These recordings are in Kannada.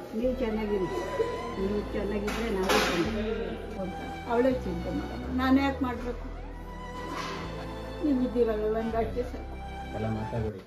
ನೀವು ಚೆನ್ನಾಗಿರಿ ನೀವು ಚೆನ್ನಾಗಿದ್ರೆ ನಾವು ಚೆನ್ನಾಗಿದ್ದೀವಿ ಅಂತ ಅವಳೇ ಚಿಂತೆ ಮಾಡಲ್ಲ ನಾನು ಯಾಕೆ ಮಾಡಬೇಕು ನೀವು ಇದ್ದೀರಲ್ಲ ನಂಗೆ ಅಷ್ಟೇ ಸಾಕು ಎಲ್ಲ ಮಾತಾಡ್ಬೇಡಿ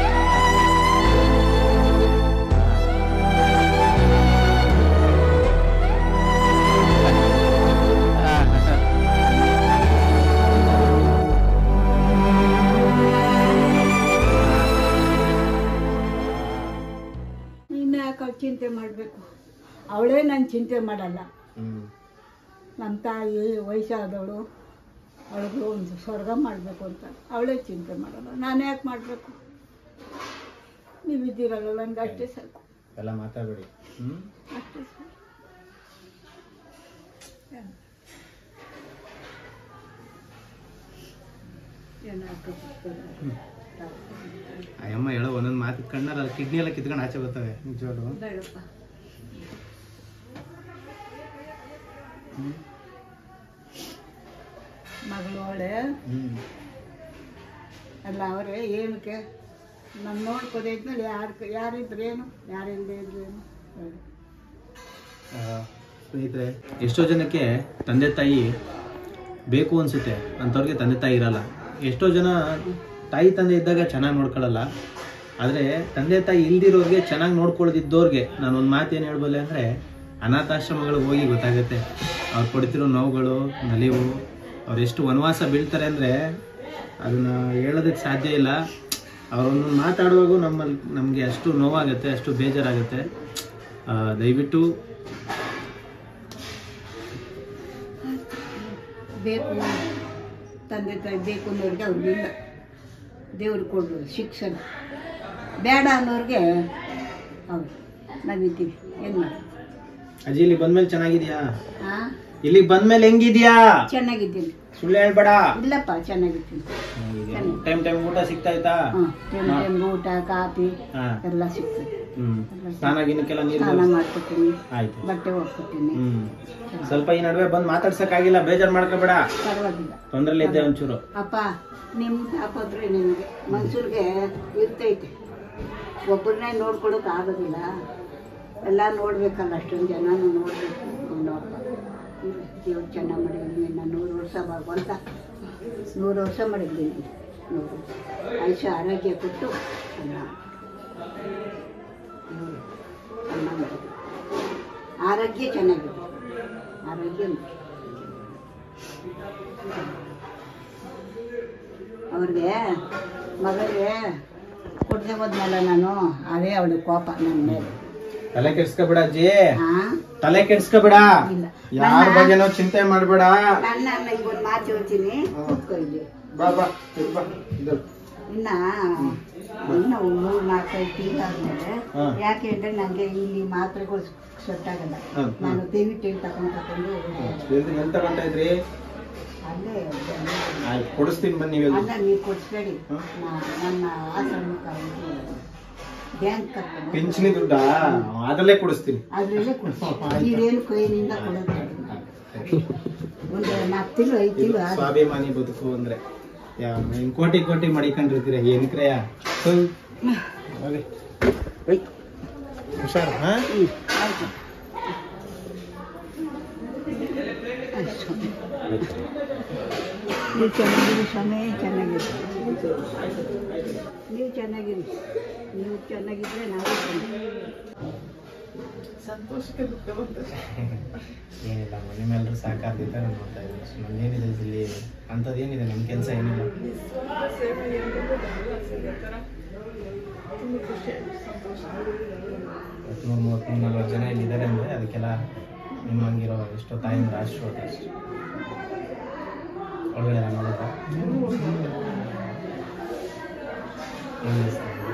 ಇನ್ನು ಯಾಕೆ ಅವ್ಳು ಚಿಂತೆ ಮಾಡಬೇಕು ಅವಳೇ ನಾನು ಚಿಂತೆ ಮಾಡಲ್ಲ ಹ್ಮ್ ನಮ್ಮ ತಾಯಿ ವಯಸ್ಸಾದವಳು ಅವಳಿಗೆ ಒಂದು ಸ್ವರ್ಗ ಮಾಡಬೇಕು ಅಂತ ಅವಳೇ ಚಿಂತೆ ಮಾಡಲ್ಲ ನಾನು ಯಾಕೆ ಮಾಡಬೇಕು ನೀವಿದ್ದೀರಲ್ಲ ನನಗೆ ಅಷ್ಟೇ ಸಾಕು ಎಲ್ಲ ಮಾತಾಡ್ಬೇಡಿ ಹ್ಮ್ ಅಷ್ಟೇ ಸಾಕು ಏನು ಅಯ್ಯಮ್ಮ ಹೇಳೋ ಒಂದೊಂದು ಮಾತು ಕಣ್ಣಲ್ಲ ಕಿಡ್ನಿ ಎಲ್ಲ ಕಿತ್ಕೊಂಡು ಆಚೆ ಬರ್ತವೆ ನಿಜವಾಗ್ಲು ಬೇಡಪ್ಪ ಹ್ಮ್ ಮಗಳು ಅವಳೆ ಹ್ಮ್ ಅಲ್ಲ ಅವರೇ ಏನಕ್ಕೆ ನಾನು ನೋಡ್ಕೋದೇ ಇದ್ಮೇಲೆ ಯಾರು ಯಾರಿದ್ರೇನು ಯಾರಿಲ್ಲದೆ ಇದ್ರೇನು ಹೇಳಿ. ಆ, ಸ್ನೇಹಿತರೆ ಎಷ್ಟೋ ಜನಕ್ಕೆ ತಂದೆ ತಾಯಿ ಬೇಕು ಅನ್ಸುತ್ತೆ ಅಂಥವ್ರಿಗೆ ತಂದೆ ತಾಯಿ ಇರಲ್ಲ ಎಷ್ಟೋ ಜನ ತಾಯಿ ತಂದೆ ಇದ್ದಾಗ ಚೆನ್ನಾಗಿ ನೋಡ್ಕೊಳ್ಳಲ್ಲ ಆದರೆ ತಂದೆ ತಾಯಿ ಇಲ್ದಿರೋರಿಗೆ ಚೆನ್ನಾಗಿ ನೋಡ್ಕೊಳ್ಳೋದಿದ್ದವ್ರಿಗೆ ನಾನು ಒಂದು ಮಾತು ಏನು ಹೇಳ್ಬಲ್ಲೆ ಅಂದರೆ ಅನಾಥಾಶ್ರಮಗಳಿಗೆ ಹೋಗಿ ಗೊತ್ತಾಗುತ್ತೆ ಅವ್ರು ಪಡ್ತಿರೋ ನೋವುಗಳು ನಲಿವು ಅವ್ರು ಎಷ್ಟು ವನವಾಸ ಬೀಳ್ತಾರೆ ಅಂದರೆ ಅದನ್ನ ಹೇಳೋದಕ್ಕೆ ಸಾಧ್ಯ ಇಲ್ಲ ಅವರೊಂದು ಮಾತಾಡುವಾಗೂ ನಮ್ಮಲ್ಲಿ ನಮಗೆ ಅಷ್ಟು ನೋವಾಗುತ್ತೆ ಅಷ್ಟು ಬೇಜಾರಾಗುತ್ತೆ ಆ, ದಯವಿಟ್ಟು ಬೇಕು ತಂದೆ ತಾಯಿ ಬೇಕು ಅನ್ನೋರಿಗೆ ಅವ್ರಿಗಿಲ್ಲ ದೇವ್ರು ಕೊಡು ಶಿಕ್ಷಣ ಬೇಡ ಅನ್ನೋರಿಗೆ ಹೌದು ನಾವಿದ್ದೀವಿ ಏನು ಮಾಡಿ ಅಜ್ಜಿ ಇಲ್ಲಿ ಬಂದ್ಮೇಲೆ ಚೆನ್ನಾಗಿದ್ಯಾ ಹಾಂ ಇಲ್ಲಿಗೆ ಬಂದ್ಮೇಲೆ ಹೆಂಗಿದ್ಯಾ ಚೆನ್ನಾಗಿದ್ದೀನಿ ಸುಳ್ಳು ಹೇಳ್ಬೇಡ ಇಲ್ಲಪ್ಪ ಚೆನ್ನಾಗಿದ್ದೀನಿ ಟೈಮ್ ಟೈಮ್ ಊಟ ಸಿಗ್ತಾಯ್ತಾ ಹಾಂ ಟೈಮ್ ಟೈಮ್ ಊಟ ಕಾಫಿ ಹಾ ಎಲ್ಲ ಸಿಗ್ತದೆ ಹ್ಮ್ ಸ್ನಾನ ಗಿನ್ನಕ್ಕೆಲ್ಲ ನೀರು ಸ್ನಾನ ಮಾಡ್ಕೊತೀನಿ ಆಯ್ತು ಬಟ್ಟೆ ಒಗ್ಕೊತೀನಿ ಹ್ಮ್ ಸ್ವಲ್ಪ ಈ ನಡುವೆ ಬಂದ್ ಮಾತಾಡ್ಸಕ್ಕಾಗಿಲ್ಲ ಬೇಜಾರ್ ಮಾಡ್ಕೋಬೇಡ ಪರವಾಗಿಲ್ಲ ತೊಂದ್ರೆಲಿ ಇದ್ದೆ ಒಂಚೂರು ಅಪ್ಪ ನಿಮ್ಮ ತಾಪತ್ರೆ ನಿಮಗೆ ಮನ್ಸೂರಿಗೆ ಇರ್ತೈತೆ ಒಬ್ಬರನ್ನೇ ನೋಡ್ಕೊಳಕ್ ಆಗೋದಿಲ್ಲ ಎಲ್ಲ ನೋಡ್ಬೇಕಲ್ಲ ಅಷ್ಟೊಂದು ಜನನೂ ನೋಡ್ಬೇಕು ನೋಡಪ್ಪ ದೇವ್ರು ಚೆನ್ನಾಗಿ ಮಾಡಿದ್ದೀನಿ ನಾನು ನೂರು ವರ್ಷ ಭಗವಂತ ನೂರು ವರ್ಷ ಮಾಡಿದ್ದೀನಿ ನೂರು ಆಯುಷ್ಯ ಆರೋಗ್ಯ ಕೊಟ್ಟು ಚೆನ್ನಾಗಿ ದೇವ್ರು ಚೆನ್ನಾಗಿ ಮಾಡಿದ್ದೀನಿ ಆರೋಗ್ಯ ಚೆನ್ನಾಗಿದೆ ಆರೋಗ್ಯ ಮುಖ್ಯ. ಅವ್ರಿಗೆ ಮಗಳಿಗೆ ಕೊಡದೆ ಹೋದ್ನಲ್ಲ ನಾನು ಅದೇ ಅವಳು ಕೋಪ ನನ್ನ ಮೇಲೆ ತಲೆ ಕೆಡ್ಸ್ಕೊಬೇಡ ಅಜ್ಜಿ ಹಾ ತಲೆ ಕೆಡ್ಸ್ಕೊಬೇಡ ಇಲ್ಲ ಯಾರ ಬಗ್ಗೆನೋ ಚಿಂತೆ ಮಾಡ್ಬೇಡ ನನ್ನ ಈಗ ಒಂದು ಮಾತು ಹೇಳ್ತೀನಿ ಕೂತ್ಕೊ ಇಲ್ಲಿ ಬಾ ಬಾ ಇದ್ ಬಾ ಇದು. ಇನ್ನ ಇನ್ನು ಮೂರು ನಾಲ್ಕೈದು ತಿಂಗಳಾದ್ಮೇಲೆ ಹಾ. ಯಾಕೆ ಅಂದ್ರೆ ನನಗೆ ಇಲ್ಲಿ ಮಾತ್ರೆಗಳು ಸೆಟ್ ಆಗಲ್ಲ ಹ್ಮ್, ಹ್ಮ್. ನಾನು ದಯವಿಟ್ಟು ಇಲ್ಲಿ ತಗೊಂಡು ತಗೊಂಡು ಎಲ್ಲಿ ಎಲ್ಲಿ ತಗೊಂತ ಇದ್ರಿ ಅಲ್ಲೇ ಆಯ್ತು ಕೊಡಿಸ್ತೀನಿ ಬನ್ನಿ ನೀವು ಅಲ್ಲ ನೀವು ಕೊಡಿಸ್ಬೇಡಿ ಹ್ಮ್. ನಾ- ನನ್ನ ಆಶ್ರಮಕ್ಕೆ ಬ್ಯಾಂಕ್ ಕರ್ಕೊಂಡು ಪಿಂಚಣಿ ದುಡ್ಡಾ ಅದರಲ್ಲೇ ಕೊಡಿಸ್ತೀನಿ ಅದ್ರಲ್ಲೇ ಕೊಡ್ತೀನಿ ನೀವೇನು ಕೈನಿಂದ ಕೊಡೋದು ಒಂದು ನಾಲ್ಕು ತಿಂಗಳು ಐದು ತಿಂಗಳು ಆದ್ರೆ ಸ್ವಾಭಿಮಾನಿ ಬದುಕು ಅಂದ್ರೆ ಯಾವ ಇನ್ ಕೋಟಿ ಕೋಟಿ ಮಡಿಕೊಂಡಿರ್ತೀರ ಏನ್ ಕ್ರಯ ಹುಷಾರ ಹಾ ಹ್ಞೂ ಆಯ್ತು ಆಯ್ತು ಸ್ವಾಮಿ. ನೀವು ಚೆನ್ನಾಗಿರಿ ಸ್ವಾಮಿ ಚೆನ್ನಾಗಿರಿ ನೀವು ಚೆನ್ನಾಗಿರಿ ನೀವು ಚೆನ್ನಾಗಿದ್ರೆ ನಾವು ಚೆನ್ನಾಗಿ ಏನಿಲ್ಲ ನಿಮ್ಮೆಲ್ಲರೂ ಸಹಕಾರದಿಂದ ನಾನು ನೋಡ್ತಾ ಇದ್ದೀನಿ ನಮ್ದೇನಿದೆ ಇಲ್ಲಿ ಅಂಥದ್ದೇನಿದೆ ನಮ್ಮ ಕೆಲಸ ಏನಿಲ್ಲ ಮೂವತ್ತ್ಮೂರು ಮೂವತ್ತ್ಮೂರು ನಲ್ವತ್ತು ಜನ ಇಲ್ಲಿದ್ದಾರೆ ಅಂದರೆ ಅದಕ್ಕೆಲ್ಲ ನಿಮ್ಮಂಗಿರೋ ಎಷ್ಟೋ ತಾಯಿಂದ ಆಶೀರ್ವಾದ ಅಷ್ಟೇ ಒಳಗಡೆ ಎಲ್ಲ ನೋಡುತ್ತಾ ಏನ್ ಅನಿಸ್ತಾ ಇದೆ?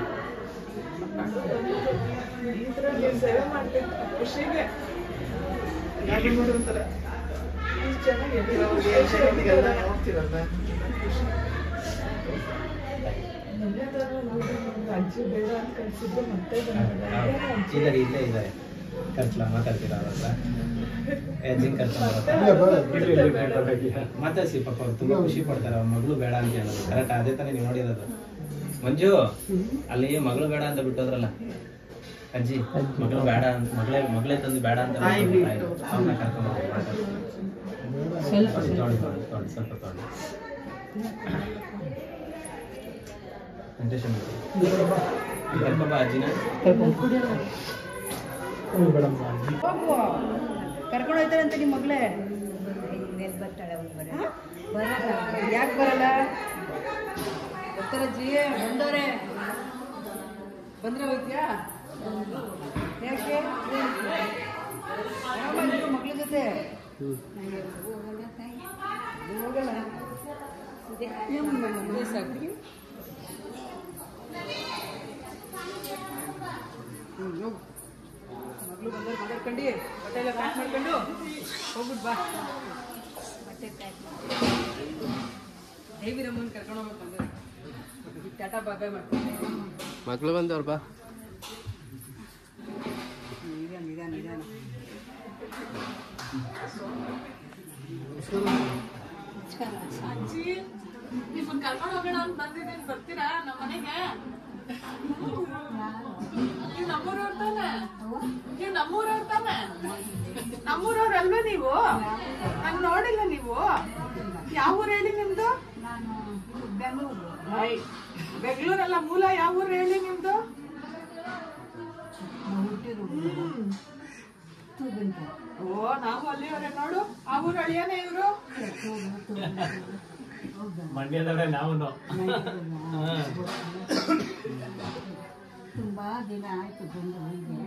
ಇದ್ದಾರೆ ಇಲ್ಲೇ ಇದ್ದಾರೆ ಕರ್ಸ್ಲಾ ಮಾತಾಡ್ತೀರಾ ಅವ್ರ ಹತ್ರ ಅಜ್ಜಿಂಗ್ ಕರ್ಕೊಂಡು ಮಾತಾಡ್ಸಿ ಪಾಪ ಅವ್ರು ತುಂಬಾ ಖುಷಿ ಪಡ್ತಾರೆ ಅವ್ರ ಮಗಳು ಬೇಡ ಅಂತ ಹೇಳೋದು ಕರೆಕ್ಟ್ ಅದೇ ತಾನೇ ನೀವು ನೋಡಿರೋದು ಮಂಜು ಅಲ್ಲಿ ಮಗಳು ಬೇಡ ಅಂತ ಬಿಟ್ಟೋದ್ರಲ್ಲ ಅಜ್ಜಿ ಮಗಳು ಬೇಡ ಅಂತ ಮಗಳೇ ಮಗಳೇ ತಂದು ಬೇಡ ಅಂತ ಅವ್ರನ್ನ ಕರ್ಕೊಂಡು ಸ್ವಲ್ಪ ತೊಗೊಳ್ಳಿ ತೊಗೊಳ್ಳಿ ತೊಗೊಳ್ಳಿ ಸ್ವಲ್ಪ ತೊಗೊಳ್ಳಿ ವೆಂಕಟೇಶನ್ ಕರ್ಕೊಂಬ ಅಜ್ಜಿನ ಹೋಗು ಕರ್ಕೊಂಡು ಹೋಯ್ತಾರಂತೆ ನಿಮ್ಮ ಮಗಳೇ ಮೇಲೆ ಬರ್ತಾಳೆ ಅವ್ಳು ಬರ ಯಾಕೆ ಬರಲ್ಲ ಬರ್ತಾರಜ್ಜಿ ಬಂದವ್ರೆ ಬಂದ್ರೆ ಹೋಗ್ತೀಯಾ ಯಾಕೆ ಆರಾಮಾಗಿರು ಮಕ್ಳ ಜೊತೆ ಹೋಗಲ್ಲ ಇದೇ ಸಾಕು ಹ್ಮ್, ಹೋಗು ಮಗಳು ಬಂದವ್ರು ಮಾತಾಡ್ಕೊಂಡು ಬಟ್ಟೆ ಎಲ್ಲ ಪ್ಯಾಕ್ ಮಾಡ್ಕೊಂಡು ಹೋಗ್ಬಿಟ್ಟು ಬಾ ದೇವಿರಮ್ಮನ ಕರ್ಕೊಂಡು ಹೋಗ್ಬೇಕು ಬಂದ್ರೆ ಟಾಟಾ ಬಾಬೆ ಮಾಡ್ಕೊಂಡು ಮಕ್ಳು ಬಂದವ್ರು ಬಾ ನಿಧಾನ ನಿಧಾನ ನಿಧಾನ ನಿಮ್ಮನ್ನ ಕರ್ಕೊಂಡು ಹೋಗೋಣ ಅಂತ ಬಂದಿದ್ದೀನಿ ಬರ್ತೀರಾ ನಮ್ಮ ಮನೆಗೆ ನೀವು ನಮ್ಮೂರವ್ರು ತಾನೆ ನೀವು ನಮ್ಮೂರವ್ರು ತಾನೆ ನಮ್ಮೂರವ್ರು ಅಲ್ವೇ ನೀವು ನಾನು ನೋಡಿಲ್ಲ ನೀವು ಯಾವ ಊರು ಹೇಳಿ ನಿಮ್ದು ನಾನು ಬೆಂಗಳೂರು ಐ, ಬೆಂಗಳೂರಲ್ಲ ಮೂಲ ಯಾವ ಊರು ಹೇಳಿ ನಿಮ್ದು ಹುಟ್ಟಿರೋದು ತೂಗುಂಟ ಓ ನಾವು ಅಲ್ಲಿಯವರೇ ನೋಡು ಆ ಊರು ಅಳಿಯಾನೆ ಇವರು ಮಂಡ್ಯದವ್ರೆ ನಾವು ತುಂಬಾ ದಿನ ಆಯ್ತು ಬಂದು ಹೋಗಿದೆ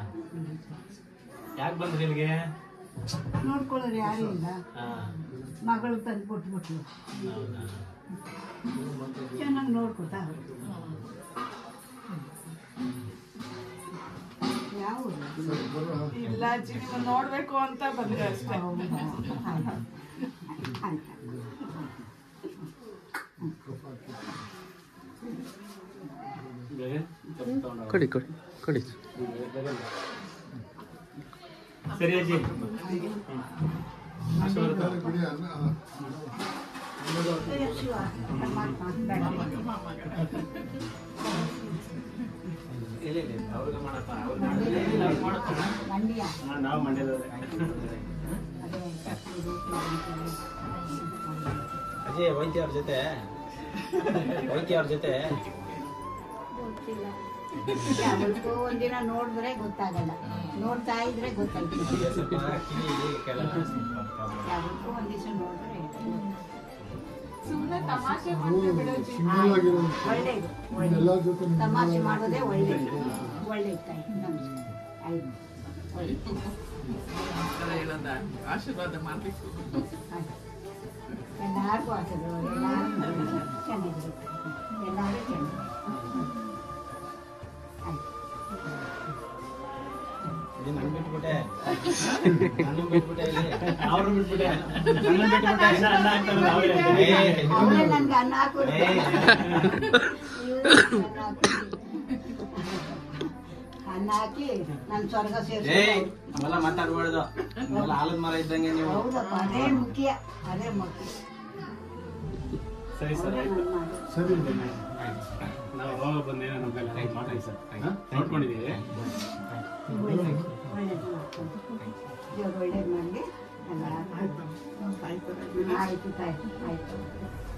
ಯಾಕೆ ಬಂದ್ರಿ ಇಲ್ಲಿಗೆ ನೋಡ್ಕೊಳ್ಳೋರು ಯಾರು ಇಲ್ಲ ಮಗಳು ತಂದು ಕೊಟ್ಬಿಟ್ಲು ಚೆನ್ನಾಗಿ ನೋಡ್ಕೊತಾ ಯಾವ ಊರು? ಇಲ್ಲ ಅಜ್ಜಿ ನಿಮ್ಮನ್ನ ನೋಡ್ಬೇಕು ಅಂತ ಬಂದ್ರೆ ಅಷ್ಟೇ ಹೌದಾ ಆಯ್ತು ಆಯ್ತು ಕೊಡಿ ಕೊಡಿ ಕೊಡಿ ಸರಿ ಅಜ್ಜಿ ಅಯ್ಯೋ ಶಿವ ಪರಮಾತ್ಮ ಬೇಡ ಇಲ್ಲ ಇಲ್ಲ ಅವ್ರಿಗೆ ಮಾಡಪ್ಪ ಅವ್ರಿಗೆ ಮಂಡ್ಯ ನಾವು ಮಂಡ್ಯದವ್ರೆ ಅದೇ ಕಪ್ಪು ಅಜಯ್ ಹೋಯ್ತಿ ಅವ್ರ ಜೊತೆ ಹೋಯ್ತಿ ಅವ್ರ ಜೊತೆ ಗೊತ್ತಿಲ್ಲ ಯಾವತ್ತೂ ಒಂದಿನ ನೋಡಿದ್ರೆ ಗೊತ್ತಾಗಲ್ಲ ನೋಡ್ತಾ ಇದ್ರೆ ಗೊತ್ತಾಗ್ತದೆ ಸ್ವಲ್ಪ ಕಿವಿ ಕೆಳಗೆ ಸ್ವಲ್ಪ problem. ಯಾವತ್ತೂ ಒಂದ್ ದಿವಸ ನೋಡಿದ್ರೆ ಸುಮ್ಮನೆ ತಮಾಷೆ ಮಾಡ್ತೀವಿ ಬಿಡಜ್ಜಿ ಒಳ್ಳೇದು ಒಳ್ಳೇದು ತಮಾಷೆ ಮಾಡೋದೇ ಒಳ್ಳೇದು ಒಳ್ಳೇದು ತಾಯಿ ನಮಸ್ಕಾರ ಆಯ್ತು ಒಳ್ಳೇದು ಆಶೀರ್ವಾದ ಮಾಡ್ಬೇಕು ಆಯ್ತು ಎಲ್ಲರಿಗೂ ಆಸರು ಎಲ್ಲರೂ ಚೆನ್ನಾಗಿರುತ್ತೆ ಎಲ್ಲರೂ ಚೆನ್ನಾಗಿ ಆಯ್ತು ಇದು ನನ್ ಬಿಟ್ಬಿಟ್ಟೆ ನಾನು ಬಿಟ್ಬಿಟ್ಟೆ ಇಲ್ಲಿ. ಅವ್ರು ಬಿಟ್ಬಿಟ್ಟೆ ನನ್ನ ಬಿಟ್ಬಿಟ್ಟೆ ಇನ್ನ ಅನ್ನ ಹಾಕ್ತಾರಲ್ಲ ಅವ್ರೇ. ಏ, ಅವರೇ ನನ್ಗೆ ಅನ್ನ ಹಾಕೋದು ಏ. ಇವ್ರೇ ನನ್ಗೆ ಅನ್ನ ಹಾಕೋದು. ಅನ್ನ ಹಾಕಿ ನನ್ನ ಸ್ವರ್ಗ ಏಯ್ ಸೇರಿಸಿ ಅವೆಲ್ಲ ಮಾತಾಡ್ಬಾರ್ದು ಅವೆಲ್ಲ ಆಲದ ಮರ ಇದ್ದಂಗೆ ನೀವು ಹೌದಪ್ಪ ಅದೇ ಮುಖ್ಯ ಅದೇ ಮುಖ್ಯ ಸರಿ ಸರ್ ಅವರೇ ಆಯ್ತು ನನ್ನ ಮಾಡು. ಸರಿ ನಾವು ಅವಾಗ ಬಂದೇನೋ ನಮ್ಗೆಲ್ಲ ಮಾಡಿ ಸರ್ ನೋಡ್ಕೊಂಡಿದ್ದೀವಿ ಒಳ್ಳೇದು ಒಳ್ಳೇದು ಮಾಡ್ಕೊಂಡು ದೇವ್ರು ಒಳ್ಳೇದು ಮಾಡಲಿ ಎಲ್ಲ ಆಯ್ತು ಆಯ್ತು ತಾಯಿ ಆಯ್ತು